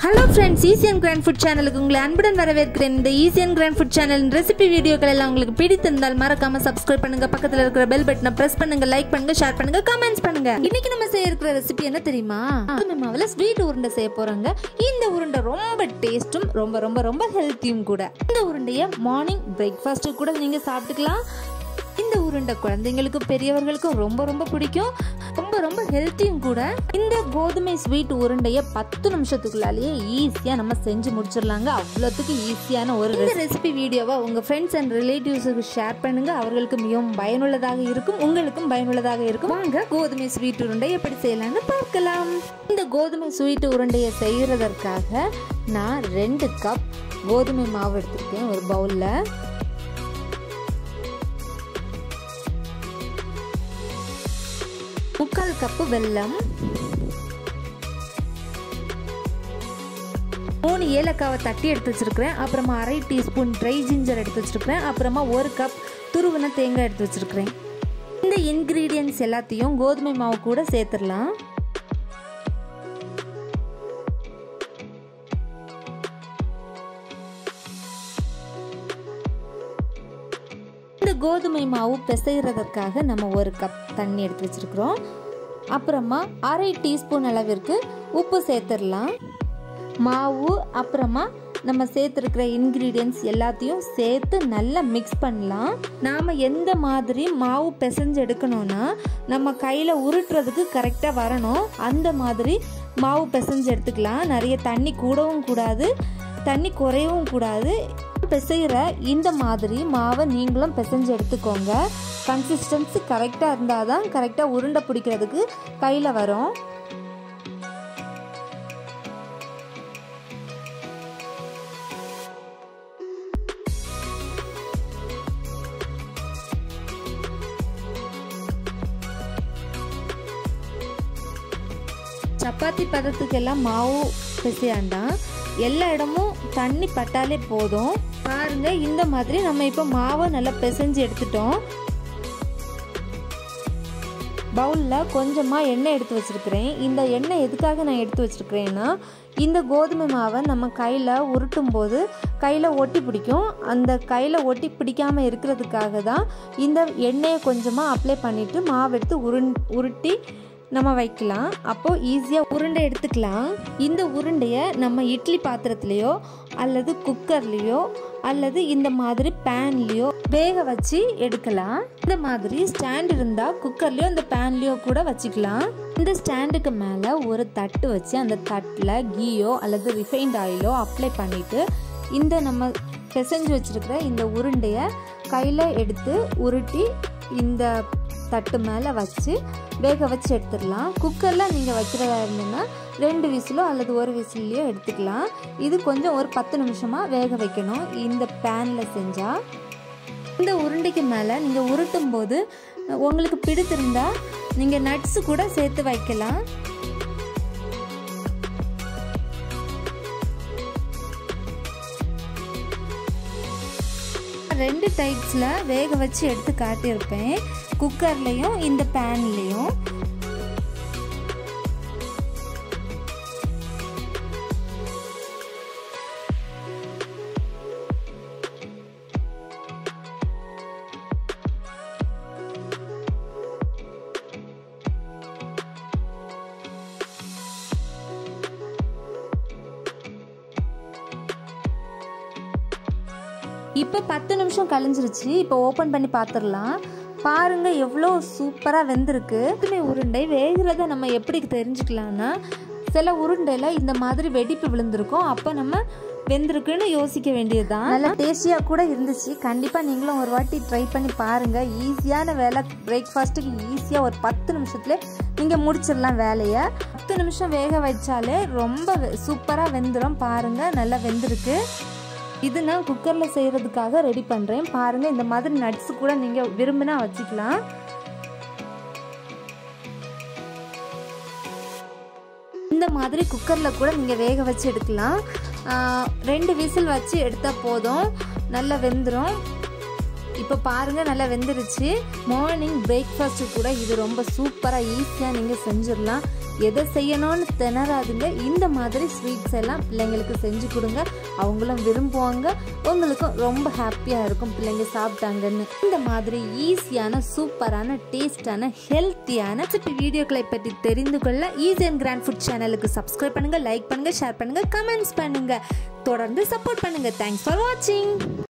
hello friends easy and grand food சேனலுக்கு உங்களை அன்புடன் வரவேற்கிறேன் இந்த ஈசியன் கிராண்ட் ஃபுட் சேனலின் ரெசிபி வீடியோக்கள் எல்லாம் உங்களுக்கு பிடித்திருந்தால் மறக்காம சப்ஸ்கிரைப் பண்ணுங்க பக்கத்தில் இருக்கிற பெல் பட்டனை பிரஸ் பண்ணுங்க லைக் பண்ணுங்க ஷேர் பண்ணுங்க கமெண்ட்ஸ் பண்ணுங்க இன்னைக்கு நம்ம செய்ய இருக்கிற ரெசிபி என்ன தெரியுமா கோதுமை மாவுல ஸ்வீட் உருண்டை செய்ய போறாங்க இந்த உருண்டை ரொம்ப டேஸ்டும் ரொம்ப ரொம்ப ரொம்ப ஹெல்த்தியும் கூட இந்த உருண்டையை மார்னிங் பிரேக்ஃபாஸ்ட் கூட நீங்க சாப்பிட்டுக்கலாம் இந்த உருண்டை குழந்தைங்களுக்கும் பெரியவர்களுக்கும் ரொம்ப ரொம்ப பிடிக்கும் ரொம்ப ரொம்ப ஹெல்த்தியும் கூட இந்த கோதுமை ஸ்வீட் உருண்டையை பத்து நிமிஷத்துக்குள்ளாலேயே ஈஸியாக நம்ம செஞ்சு முடிச்சிடலாங்க அவ்வளோத்துக்கு ஈஸியான ஒரு இந்த ரெசிபி வீடியோவை உங்கள் ஃப்ரெண்ட்ஸ் அண்ட் ரிலேட்டிவ்ஸுக்கு ஷேர் பண்ணுங்க அவர்களுக்கு மிகவும் பயனுள்ளதாக இருக்கும் உங்களுக்கும் பயனுள்ளதாக இருக்கும் வாங்க கோதுமை ஸ்வீட் உருண்டை எப்படி செய்யலாம்னு பார்க்கலாம் இந்த கோதுமை ஸ்வீட் உருண்டையை செய்யறதற்காக நான் ரெண்டு கப் கோதுமை மாவு எடுத்திருக்கேன் ஒரு பவுலில் முக்கால் கப்பு வெல்லம் மூணு ஏலக்காவை தட்டி எடுத்து வச்சிருக்கிறேன் அப்புறமா அரை டீஸ்பூன் ட்ரை ஜிஞ்சர் எடுத்து வச்சிருக்கிறேன் அப்புறமா ஒரு கப் துருவின தேங்காய் எடுத்து வச்சிருக்கிறேன் இந்த இன்கிரீடியன்ஸ் எல்லாத்தையும் கோதுமை மாவு கூட சேர்த்துடலாம் இந்த கோதுமை மாவு பிசைகிறதற்காக நம்ம ஒரு கப் தண்ணி எடுத்து வச்சிருக்கிறோம் அப்புறமா அரை டீஸ்பூன் அளவிற்கு உப்பு சேர்த்துடலாம் மாவு அப்புறமா நம்ம சேர்த்துருக்கிற இன்க்ரீடியன்ஸ் எல்லாத்தையும் சேர்த்து நல்லா மிக்ஸ் பண்ணலாம் நாம் எந்த மாதிரி மாவு பிசைஞ்சு எடுக்கணும்னா நம்ம கையில் உருட்டுறதுக்கு கரெக்டாக வரணும் அந்த மாதிரி மாவு பிசைஞ்சு எடுத்துக்கலாம் நிறைய தண்ணி கூடவும் கூடாது தண்ணி குறையவும் கூடாது பிசைகிற இந்த மாதிரி மாவை நீங்களும் பிசைஞ்சு எடுத்துக்கோங்க கன்சிஸ்டன்சி கரெக்டாக இருந்தால் தான் கரெக்டாக உருண்டை பிடிக்கிறதுக்கு கையில் வரும் சப்பாத்தி பதத்துக்கெல்லாம் மாவு பிசையாண்டாம் எல்லா இடமும் தண்ணி பட்டாலே போதும் பாருங்க இந்த மாதிரி நம்ம இப்போ மாவை நல்லா பிசைஞ்சு எடுத்துட்டோம் பவுலில் கொஞ்சமாக எண்ணெய் எடுத்து வச்சுருக்கிறேன் இந்த எண்ணெய் எதுக்காக நான் எடுத்து வச்சுருக்கிறேன்னா இந்த கோதுமை மாவை நம்ம கையில் உருட்டும் போது கையில் ஒட்டி பிடிக்கும் அந்த கையில் ஒட்டி பிடிக்காமல் இருக்கிறதுக்காக தான் இந்த எண்ணெயை கொஞ்சமாக அப்ளை பண்ணிவிட்டு மாவு எடுத்து உருண் உருட்டி நம்ம வைக்கலாம் அப்போது ஈஸியாக உருண்டை எடுத்துக்கலாம் இந்த உருண்டையை நம்ம இட்லி பாத்திரத்துலேயோ அல்லது குக்கர்லேயோ அல்லது இந்த மாதிரி பேன்லேயோ வேக வச்சு எடுக்கலாம் இந்த மாதிரி ஸ்டாண்ட் இருந்தால் குக்கர்லேயோ இந்த பேன்லேயோ கூட வச்சுக்கலாம் இந்த ஸ்டாண்டுக்கு மேலே ஒரு தட்டு வச்சு அந்த தட்டில் கீயோ அல்லது ரிஃபைண்ட் ஆயிலோ அப்ளை பண்ணிவிட்டு இந்த நம்ம பிசைஞ்சு வச்சுருக்கிற இந்த உருண்டையை கையில் எடுத்து உருட்டி இந்த தட்டு மேலே வச்சு வேக வச்சு எடுத்துடலாம் குக்கரில் நீங்கள் வைக்கிறதா இருந்ததுன்னா ரெண்டு விசிலோ அல்லது ஒரு விசிலையோ எடுத்துக்கலாம் இது கொஞ்சம் ஒரு பத்து நிமிஷமாக வேக வைக்கணும் இந்த பேனில் செஞ்சால் இந்த உருண்டைக்கு மேலே நீங்கள் உருட்டும் போது உங்களுக்கு பிடித்திருந்தா நீங்கள் நட்ஸு கூட சேர்த்து வைக்கலாம் ரெண்டு டைப்ஸில் வேக வச்சு எடுத்து காட்டியிருப்பேன் குக்கர்லேயும் இந்த பேன்லேயும் இப்போ பத்து நிமிஷம் கழிஞ்சிருச்சு இப்போ ஓப்பன் பண்ணி பார்த்துடலாம் பாருங்க எவ்வளோ சூப்பராக வெந்திருக்கு இதுமே உருண்டை வேகிறத நம்ம எப்படி தெரிஞ்சுக்கலாம்னா சில உருண்டையில் இந்த மாதிரி வெடிப்பு விழுந்திருக்கும் அப்போ நம்ம வெந்திருக்குன்னு யோசிக்க வேண்டியது தான் நல்லா டேஸ்டியாக கூட இருந்துச்சு கண்டிப்பாக நீங்களும் ஒரு வாட்டி ட்ரை பண்ணி பாருங்கள் ஈஸியான வேலை பிரேக்ஃபாஸ்ட்டுக்கு ஈஸியாக ஒரு பத்து நிமிஷத்துல நீங்கள் முடிச்சிடலாம் வேலையை பத்து நிமிஷம் வேக வச்சாலே ரொம்ப சூப்பராக வெந்துடும் பாருங்கள் நல்லா வெந்திருக்கு இது நான் குக்கரில் செய்கிறதுக்காக ரெடி பண்ணுறேன் பாருங்கள் இந்த மாதிரி நட்ஸு கூட நீங்கள் விரும்பினா வச்சுக்கலாம் இந்த மாதிரி குக்கரில் கூட நீங்கள் வேக வச்சு எடுக்கலாம் ரெண்டு விசில் வச்சு எடுத்தால் போதும் நல்லா வெந்துடும் இப்போ பாருங்கள் நல்லா வெந்துருச்சு மார்னிங் பிரேக்ஃபாஸ்ட்டு கூட இது ரொம்ப சூப்பராக ஈஸியாக நீங்கள் செஞ்சிடலாம் எதை செய்யணும்னு திணறாதுங்க இந்த மாதிரி ஸ்வீட்ஸ் எல்லாம் பிள்ளைங்களுக்கு செஞ்சு கொடுங்க அவங்களும் விரும்புவாங்க உங்களுக்கும் ரொம்ப ஹாப்பியாக இருக்கும் பிள்ளைங்க சாப்பிட்டாங்கன்னு இந்த மாதிரி ஈஸியான சூப்பரான டேஸ்டான ஹெல்த்தியான ரெசிபி வீடியோக்களை பற்றி தெரிந்து கொள்ள ஈஸி அண்ட் கிராண்ட் ஃபுட் சேனலுக்கு சப்ஸ்கிரைப் பண்ணுங்க லைக் பண்ணுங்க ஷேர் பண்ணுங்க கமெண்ட்ஸ் பண்ணுங்க தொடர்ந்து சப்போர்ட் பண்ணுங்க தேங்க்ஸ் ஃபார் வாட்சிங்